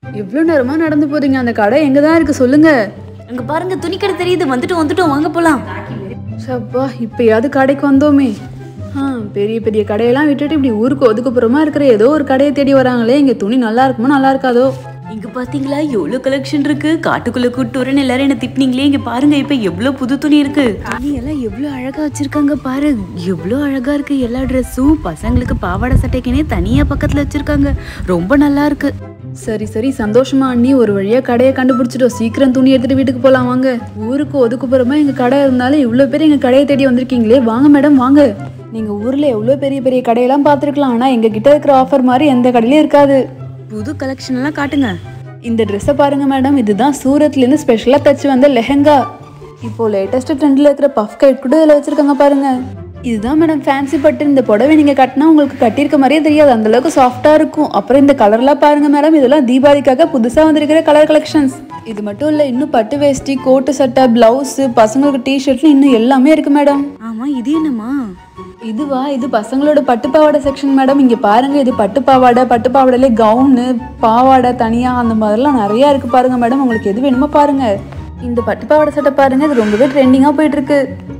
எவ்வளோ நேரமா நடந்து போறீங்க அந்த கடை எங்க தான் இருக்கு சொல்லுங்க அங்க பாருங்க துணிக்கடை தெரியுது வந்துட்டோம் வந்துட்டோம் வாங்க போலாம் சப்பா இப்பயாவது கடைக்கு வந்தோமே ஆ பெரிய பெரிய கடையெல்லாம் விட்டுட்டு இப்படி ஊருக்கு ஒதுக்குப்புறமா இருக்கிற ஏதோ ஒரு கடையை தேடி வராங்களே இங்க துணி நல்லா இருக்குமோ நல்லா இருக்காதோ இங்க பாத்தீங்களா எவ்வளவு கலெக்ஷன் இருக்கு காட்டுக்குள்ள கூட்டு வரேன்னு எல்லாரும் என்ன திட்டினீங்களே இங்க பாருங்க இப்ப எவ்வளவு புது துணி இருக்கு துணி எல்லாம் எவ்வளவு அழகா வச்சிருக்காங்க பாரு எவ்வளவு அழகா இருக்கு எல்லா ட்ரெஸ்ஸும் பசங்களுக்கு பாவாடை சட்டைக்குனே தனியா பக்கத்துல வச்சிருக்காங்க ரொம்ப நல்லா இருக்கு சரி சரி சந்தோஷமா அண்ணி ஒரு வழியா கடையை கண்டுபிடிச்சிட்டோம் சீக்கிரம் துணி எடுத்துட்டு வீட்டுக்கு போலாம் வாங்க ஊருக்கு ஒதுக்குப்புறமா எங்க கடை இருந்தாலும் இவ்வளோ பேர் எங்க கடையை தேடி வந்திருக்கீங்களே வாங்க மேடம் வாங்க நீங்க ஊர்ல எவ்வளோ பெரிய பெரிய கடையெல்லாம் பார்த்துருக்கலாம் ஆனா எங்க கிட்ட இருக்கிற ஆஃபர் மாதிரி எந்த கடையிலயும் இருக்காது புது கலெக்ஷன் எல்லாம் காட்டுங்க இந்த ட்ரெஸ்ஸை பாருங்க மேடம் இதுதான் சூரத்லேருந்து ஸ்பெஷலாக தச்சு வந்த லெஹெங்கா இப்போ லேட்டஸ்ட் ட்ரெண்டில் இருக்கிற பஃப் கைட் கூட இதில் வச்சிருக்காங்க பாருங்க இதுதான் மேடம் ஃபேன்சி பட்டு இந்த புடவை நீங்கள் கட்டினா உங்களுக்கு கட்டியிருக்க மாதிரியே தெரியாது அந்த அளவுக்கு சாஃப்டாக இருக்கும் அப்புறம் இந்த கலர்லாம் பாருங்க மேடம் இதெல்லாம் தீபாவளிக்காக புதுசாக வந்திருக்கிற கலர் கலெக்ஷன்ஸ் இது மட்டும் இல்லை இன்னும் பட்டு வேஷ்டி கோட்டு சட்டை பிளவுஸு பசங்களுக்கு டிஷர்ட்னு இன்னும் எல்லாமே இருக்கு மேடம் ஆமா இது என்னம்மா இதுவா இது பசங்களோட பட்டு பாவாடை செக்ஷன் மேடம் இங்க பாருங்க இது பட்டு பாவாடை பட்டு பாவாடையிலே கவுனு பாவாடை தனியா அந்த மாதிரிலாம் நிறைய இருக்கு பாருங்க மேடம் உங்களுக்கு எது வேணுமோ பாருங்க இந்த பட்டு பாவாடை சட்டை பாருங்க இது ரொம்பவே ட்ரெண்டிங்கா போயிட்டு இருக்கு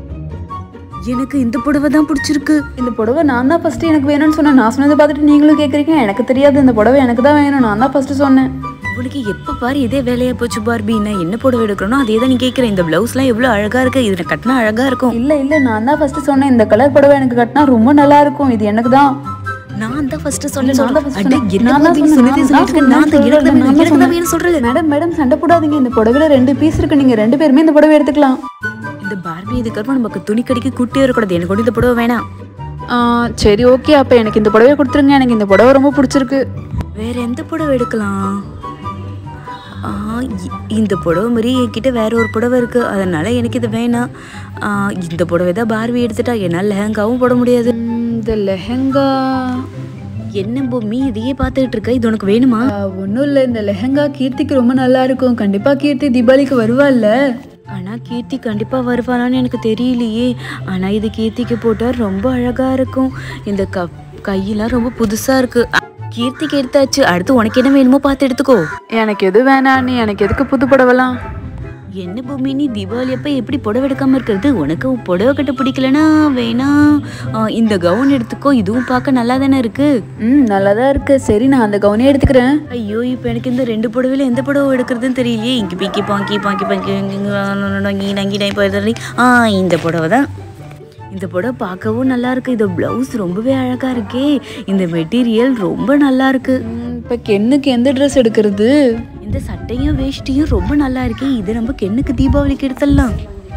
எனக்கு இந்த புடவை தான் பிடிச்சிருக்கு இந்த புடவை நான் தான் ஃபர்ஸ்ட் எனக்கு வேணும்னு சொன்னேன் நான் சொன்னதை பார்த்துட்டு நீங்களும் கேட்குறீங்க எனக்கு தெரியாது இந்த புடவை எனக்கு தான் வேணும் நான் தான் ஃபர்ஸ்ட் சொன்னேன் உனக்கு எப்ப பாரு இதே வேலையா போச்சு பார்பி நான் என்ன புடவை எடுக்கிறனோ அதே தான் நீ கேட்குற இந்த பிளவுஸ்லாம் எவ்வளவு அழகா இருக்கு இதுல கட்டினா அழகா இருக்கும் இல்ல இல்ல நான் தான் ஃபர்ஸ்ட் சொன்னேன் இந்த கலர் புடவை எனக்கு கட்டினா ரொம்ப நல்லா இருக்கும் இது எனக்கு தான் நான் தான் ஃபர்ஸ்ட் சொன்னேன் நான் தான் first அட, சொன்னேன். என்ன நான் தான் பார்பி, சொன்னேன். சொல்லிட்டே நான் சொல்லிட்டு இருக்க. நான் தான் சொன்னேன். எனக்கு தான் வேணும், நான் தான் எனக்கு தான் சொன்னேன். வேணும் சொல்றது மேடம் மேடம் சண்டை போடாதீங்க இந்த புடவையில ரெண்டு பீஸ் இருக்கு நீங்க ரெண்டு பேருமே இந்த புடவை எடுத்துக்கலாம் இந்த பார்பி இதுக்கப்புறம் நமக்கு துணி கடைக்கு கூட்டே வரக்கூடாது எனக்கு கூட இந்த புடவை வேணாம் ஆ, சரி ஓகே அப்போ எனக்கு இந்த புடவையை கொடுத்துருங்க எனக்கு இந்த புடவை ரொம்ப பிடிச்சிருக்கு வேற எந்த புடவை எடுக்கலாம் ஆ, இ- இந்த புடவை மாதிரி என்கிட்ட வேற ஒரு புடவை இருக்கு அதனால எனக்கு இது வேணாம் ஆ, இந்த புடவை தான் பார்வி எடுத்துட்டா என்னால் லெஹங்காவும் போட முடியாது ம், இந்த லெஹெங்கா என்ன பூமி இதையே பார்த்துட்டு இருக்க இது உனக்கு வேணுமா ஒன்றும் இல்லை இந்த லெஹெங்கா கீர்த்திக்கு ரொம்ப நல்லா இருக்கும் கண்டிப்பாக கீர்த்தி தீபாவளிக்கு வருவாள்ல ஆனா கீர்த்தி கண்டிப்பா வருவாளான்னு எனக்கு தெரியலையே ஆனா இது கீர்த்திக்கு போட்டா ரொம்ப அழகா இருக்கும் இந்த க கையெல்லாம் ரொம்ப புதுசா இருக்கு அ, கீர்த்திக்கு எடுத்தாச்சு அடுத்து உனக்கு என்ன வேணுமோ பார்த்து எடுத்துக்கோ எனக்கு எது வேணாம் நீ எனக்கு எதுக்கு புது புடவைலாம் என்ன பூமி நீ தீபாவளி அப்ப எப்படி புடவை எடுக்காம இருக்கிறது உனக்கு புடவை கட்ட பிடிக்கலனா வேணா ஆ, இந்த கவுன் எடுத்துக்கோ இதுவும் பார்க்க நல்லா தானே இருக்கு ம் நல்லா தான் இருக்கு சரி நான் அந்த கவுனே எடுத்துக்கிறேன் ஐயோ இப்போ எனக்கு இந்த ரெண்டு புடவையில எந்த புடவை எடுக்கிறதுன்னு தெரியலையே இங்கே பிக்கி பாங்கி பாங்கி பாங்கி நங்கி நங்கி நங்கி ஆ இந்த புடவை தான் இந்த புடவை பார்க்கவும் நல்லா இருக்கு இது ப்ளவுஸ் ரொம்பவே அழகா இருக்கே இந்த மெட்டீரியல் ரொம்ப நல்லா இருக்கு இப்போ கென்னுக்கு எந்த ட்ரெஸ் எடுக்கிறது இந்த சட்டையும் வேஷ்டியும் ரொம்ப நல்லா இருக்கே இது நம்ம கெண்ணுக்கு தீபாவளிக்கு எடுத்துடலாம்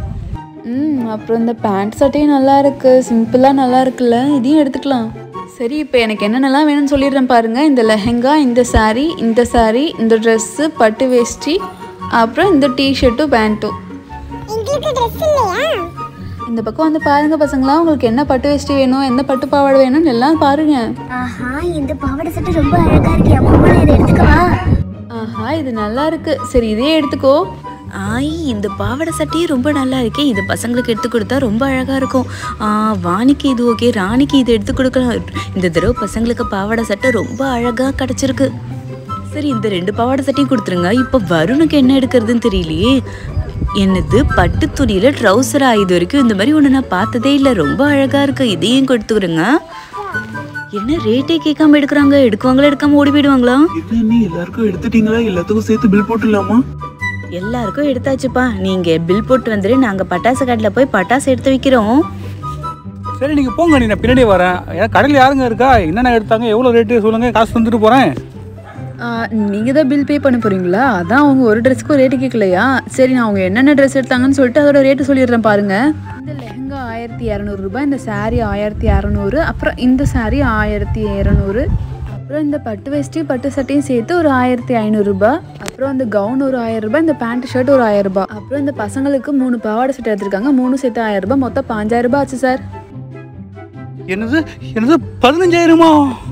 ம் அப்புறம் இந்த பேண்ட் சட்டையும் நல்லா இருக்கு சிம்பிளாக நல்லா இருக்குல்ல இதையும் எடுத்துக்கலாம் சரி இப்போ எனக்கு என்னென்னலாம் வேணும்னு சொல்லிடுறேன் பாருங்க இந்த லெஹெங்கா இந்த saree இந்த saree இந்த ட்ரெஸ்ஸு பட்டு வேஷ்டி அப்புறம் இந்த டிஷர்ட்டும் பேண்ட்டும் எங்களுக்கு ட்ரெஸ் இல்லையா இந்த பக்கம் வந்து பாருங்க பசங்களா உங்களுக்கு என்ன பட்டு வேஷ்டி வேணும் எந்த பட்டு பாவாடை வேணும்னு எல்லாம் பாருங்க ஆஹா இந்த பாவாடை சட்டை ரொம்ப அழகா இருக்கு அம்மா இதை எடுத்துக்கவா ஆஹா இது நல்லா இருக்கு சரி இதே எடுத்துக்கோ ஆய் இந்த பாவாடை சட்டையும் ரொம்ப நல்லா இருக்கே இது பசங்களுக்கு எடுத்து கொடுத்தா ரொம்ப அழகா இருக்கும் ஆ, வாணிக்கு இது ஓகே ராணிக்கு இது எடுத்து கொடுக்கலாம் இந்த தடவை பசங்களுக்கு பாவாடை சட்டை ரொம்ப அழகா கிடைச்சிருக்கு சரி இந்த ரெண்டு பாவாடை சட்டையும் கொடுத்துருங்க இப்போ வருணுக்கு என்ன எடுக்கிறதுன்னு தெரியலையே என்னது பட்டு துணியில ட்ரௌசரா இது வரைக்கும் இந்த மாதிரி ஒன்று நான் பார்த்ததே இல்லை ரொம்ப அழகா இருக்கு இதையும் கொடுத்துருங்க என்ன ரேட்டே கேட்காம எடுக்கிறாங்க எடுக்குவாங்களா எடுக்காம ஓடி போயிடுவாங்களா என்ன நீ எல்லாருக்கும் எடுத்துட்டீங்களா எல்லாத்துக்கும் சேர்த்து பில் போட்டுடலாமா எல்லாருக்கும் எடுத்தாச்சுப்பா நீங்க பில் போட்டு வந்துரு நாங்க பட்டாசு கடையில் போய் பட்டாசு எடுத்து வைக்கிறோம் சரி நீங்கள் போங்க நீ நான் பின்னாடியே வரேன் ஏன் கடையில் யாருங்க இருக்கா என்னென்ன எடுத்தாங்க எவ்வளோ ரேட்டு சொல்லுங்கள் காசு தந்துட்டு போகிறேன் நீங்கள் தான் பில் பே பண்ண போறீங்களா அதான் அவங்க ஒரு ட்ரெஸ்க்கும் ரேட்டு கேட்கலையா சரி நான் அவங்க என்னென்ன ட்ரெஸ் எடுத்தாங்கன்னு சொல்லிட்டு அதோட ரேட்டு சொல்லிடுறேன் பாருங்க இந்த லெஹங்கா ஆயிரத்தி இரநூறுபா இந்த saree ஆயிரத்தி இரநூறு அப்புறம் இந்த saree ஆயிரத்தி இரநூறு அப்புறம் இந்த பட்டு வேஷ்டி பட்டு சட்டையும் சேர்த்து ஒரு ஆயிரத்தி ஐநூறுரூபா அப்புறம் இந்த கவுன் ஒரு ஆயிரம் ரூபாய் இந்த பேண்ட் ஷர்ட் ஒரு ஆயிரம் ரூபாய் அப்புறம் இந்த பசங்களுக்கு மூணு பாவாடை சட்டை எடுத்திருக்காங்க மூணு சேர்த்து ஆயிரம் ரூபாய் மொத்தம் பாஞ்சாயிரம் ரூபாய் ஆச்சு சார் என்னது என்னது பதினஞ்சாயிரமா